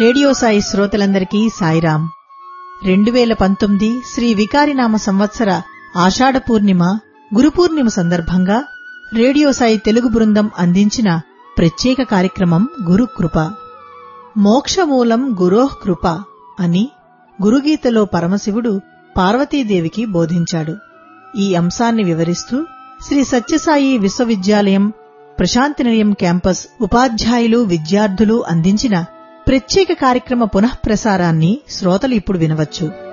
radio Sai శ్రోతలందరికీ సాయిరాం రెండు వేల పంతొమ్మిది శ్రీ వికారినామ సంవత్సర ఆషాఢ పూర్ణిమ గురు పూర్ణిమ సందర్భంగా రేడియో సాయి తెలుగు బృందం అందించిన ప్రత్యేక కార్యక్రమం గురుకృప మోక్షమూలం గురోః కృప అని గురుగీతలో పరమశివుడు పార్వతీదేవికి బోధించాడు ఈ అంశాన్ని వివరిస్తూ శ్రీ సత్యసాయి విశ్వవిద్యాలయం ప్రశాంతి నిలయం క్యాంపస్ ఉపాధ్యాయులు విద్యార్థులు అందించిన ప్రత్యేక కార్యక్రమ పునఃప్రసారాన్ని శ్రోతలు ఇప్పుడు వినవచ్చు